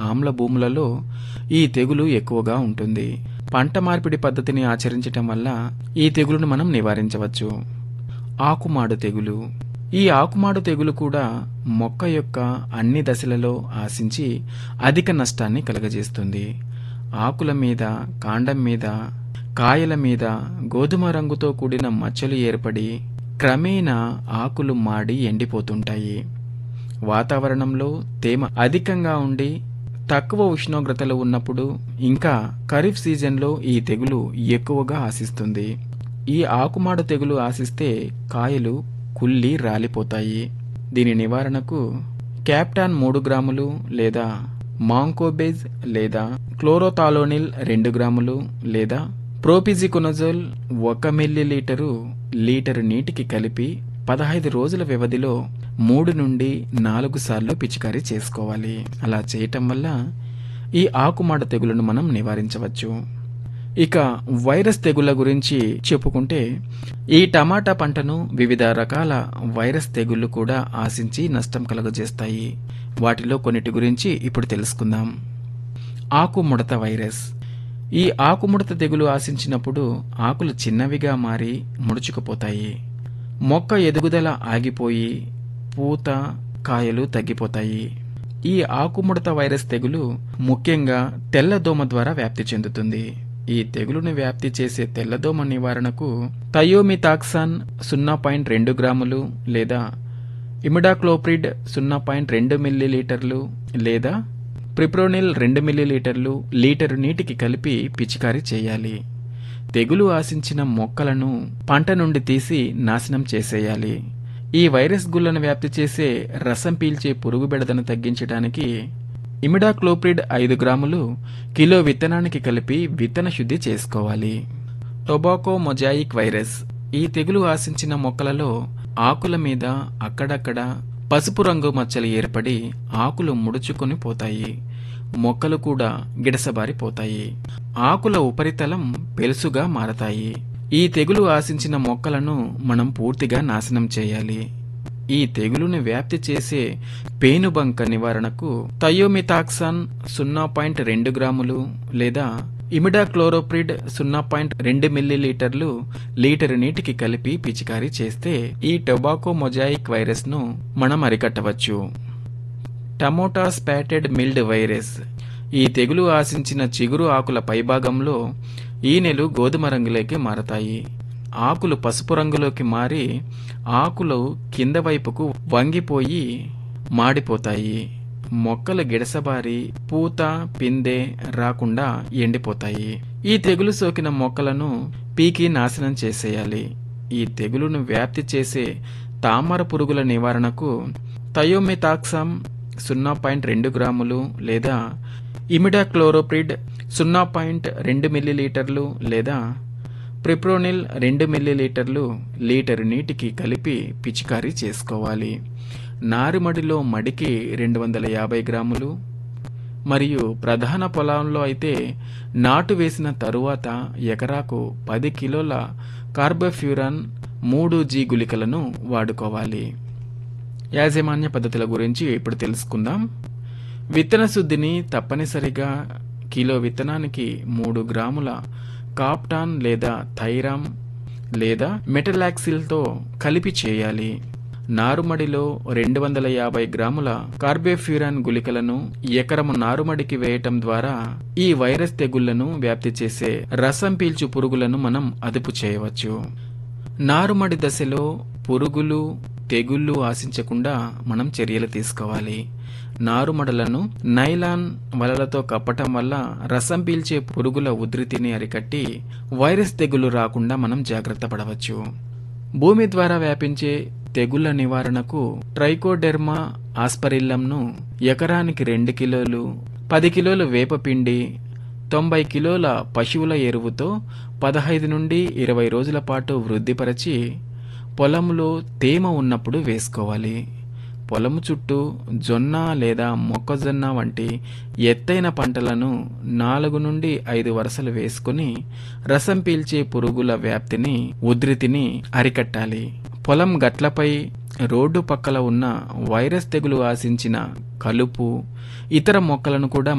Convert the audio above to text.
ఆమ్ల భూములలో ఈ తెగులు ఎక్కువగా ఉంటుంది పంట మార్పిడి పద్ధతిని ఆచరించటం వల్ల ఈ తెగులును మనం నివారించవచ్చు ఆకుమాడు తెగులు ఈ ఆకుమాడు తెగులు కూడా మొక్క యొక్క అన్ని దశలలో ఆశించి అధిక నష్టాన్ని కలుగజేస్తుంది ఆకుల మీద కాండం మీద కాయల మీద గోధుమ రంగుతో కూడిన మచ్చలు ఏర్పడి క్రమేణా ఆకులు మాడి ఎండిపోతుంటాయి వాతావరణంలో తేమ అధికంగా ఉండి తక్కువ ఉష్ణోగ్రతలు ఉన్నప్పుడు ఇంకా ఖరీఫ్ సీజన్లో ఈ తెగులు ఎక్కువగా ఆశిస్తుంది ఈ ఆకుమాడు తెగులు ఆశిస్తే కాయలు కుళ్ళి రాలిపోతాయి దీని నివారణకు క్యాప్టాన్ మూడు గ్రాములు లేదా మాంకోబేజ్ లేదా క్లోరోతాలోనిల్ రెండు గ్రాములు లేదా ప్రోపిజికొనజోల్ ఒక మిల్లీ లీటరు లీటరు నీటికి కలిపి పదహైదు రోజుల వ్యవధిలో మూడు నుండి నాలుగు సార్లు పిచికారీ చేసుకోవాలి అలా చేయటం వల్ల ఈ ఆకుమాడ తెగులను మనం నివారించవచ్చు ఇక వైరస్ తెగుళ్ల గురించి చెప్పుకుంటే ఈ టమాటా పంటను వివిధ రకాల వైరస్ తెగుళ్లు కూడా ఆశించి నష్టం కలుగజేస్తాయి వాటిలో కొన్నిటి గురించి ఇప్పుడు తెలుసుకుందాం ఆకుముడత వైరస్ ఈ ఆకుముడత తెగులు ఆశించినప్పుడు ఆకులు చిన్నవిగా మారి ముడుచుకుపోతాయి మొక్క ఎదుగుదల ఆగిపోయి పూత కాయలు తగ్గిపోతాయి ఈ ఆకుముడత వైరస్ తెగులు ముఖ్యంగా తెల్లదోమ ద్వారా వ్యాప్తి చెందుతుంది ఈ తెగులును వ్యాప్తి చేసే తెల్లదోమ నివారణకు థయోమితాక్సాన్ సున్నా పాయింట్ రెండు గ్రాములు లేదా ఇమిడాక్లోప్రిడ్ సున్నా పాయింట్ రెండు మిల్లీలీటర్లు లేదా ప్రిప్రోనిల్ రెండు మిల్లీలీటర్లు లీటరు నీటికి కలిపి పిచికారీ చేయాలి తెగులు ఆశించిన మొక్కలను పంట నుండి తీసి నాశనం చేసేయాలి ఈ వైరస్ గుళ్లను వ్యాప్తి చేసే రసం పీల్చే పురుగు బెడదను తగ్గించడానికి ఇమిడాక్లోప్రిడ్ ఐదు గ్రాములు కిలో విత్తనానికి కలిపి విత్తన శుద్ధి చేసుకోవాలి టొబాకో మొజాయిక్ వైరస్ ఈ తెగులు ఆశించిన మొక్కలలో ఆకుల మీద అక్కడక్కడ పసుపు రంగు మచ్చలు ఏర్పడి ఆకులు ముడుచుకొని పోతాయి మొక్కలు కూడా గిడసబారిపోతాయి ఆకుల ఉపరితలం పెలుసుగా మారతాయి ఈ తెగులు ఆశించిన మొక్కలను మనం పూర్తిగా నాశనం చేయాలి ఈ తెగులుని వ్యాప్తి చేసే పేనుబంక నివారణకు థయోమితాక్సాన్ సున్నా పాయింట్ రెండు గ్రాములు లేదా ఇమిడాక్లోరోప్రిడ్ సున్నా పాయింట్ రెండు మిల్లీలీటర్లు లీటరు నీటికి కలిపి పిచికారీ చేస్తే ఈ టొబాకో మొజాయిక్ వైరస్ ను మనం అరికట్టవచ్చు టమోటా స్పాటెడ్ మిల్డ్ వైరస్ ఈ తెగులు ఆశించిన చిగురు ఆకుల పైభాగంలో ఈనెలు గోధుమ రంగులోకి మారతాయి ఆకులు పసుపు రంగులోకి మారి ఆకులు కింద వైపుకు వంగిపోయి మాడిపోతాయి మొక్కలు గిడసబారి పూత పిందె రాకుండా ఎండిపోతాయి ఈ తెగులు సోకిన మొక్కలను పీకి నాశనం చేసేయాలి ఈ తెగులును వ్యాప్తి చేసే తామర పురుగుల నివారణకు థయోమితాక్సామ్ సున్నా పాయింట్ రెండు గ్రాములు లేదా ఇమిడాక్లోరోప్రిడ్ సున్నా పాయింట్ రెండు మిల్లీలీటర్లు లేదా ప్రిప్రోనిల్ రెండు మిల్లీలీటర్లు లీటరు నీటికి కలిపి పిచికారీ చేసుకోవాలి నారుమడిలో మడికి రెండు వందల యాభై గ్రాములు మరియు ప్రధాన పొలంలో అయితే నాటు వేసిన తరువాత ఎకరాకు పది కిలోల కార్బోఫ్యూరాన్ మూడు జీ గుళికలను వాడుకోవాలి యాజమాన్య పద్ధతుల గురించి ఇప్పుడు తెలుసుకుందాం విత్తన శుద్ధిని తప్పనిసరిగా కిలో విత్తనానికి మూడు గ్రాముల కాప్టాన్ లేదా థైరామ్ లేదా మెటలాక్సిల్తో కలిపి చేయాలి నారుమడిలో రెండు వందల యాభై గ్రాముల కార్బోఫ్యూరాన్ గుళికలను ఎకరము నారుమడికి వేయటం ద్వారా ఈ వైరస్ తెగుళ్లను వ్యాప్తి చేసే రసం పీల్చు పురుగులను మనం అదుపు చేయవచ్చు నారుమడి దశలో పురుగులు తెగుళ్లు ఆశించకుండా మనం చర్యలు తీసుకోవాలి నారుమడలను నైలాన్ వలలతో కప్పటం వల్ల రసం పీల్చే పురుగుల ఉధృతిని అరికట్టి వైరస్ తెగులు రాకుండా మనం జాగ్రత్త పడవచ్చు భూమి ద్వారా వ్యాపించే తెగుళ్ల నివారణకు ట్రైకోడెర్మా ఆస్పరిల్లంను ఎకరానికి రెండు కిలోలు పది కిలోల వేపపిండి తొంభై కిలోల పశువుల ఎరువుతో పదహైదు నుండి ఇరవై రోజుల పాటు వృద్ధిపరచి పొలంలో తేమ ఉన్నప్పుడు వేసుకోవాలి పొలము చుట్టూ జొన్న లేదా మొక్కజొన్న వంటి ఎత్తైన పంటలను నాలుగు నుండి ఐదు వరుసలు వేసుకుని రసం పీల్చే పురుగుల వ్యాప్తిని ఉధృతిని అరికట్టాలి పొలం గట్లపై రోడ్డు పక్కల ఉన్న వైరస్ తెగులు ఆశించిన కలుపు ఇతర మొక్కలను కూడా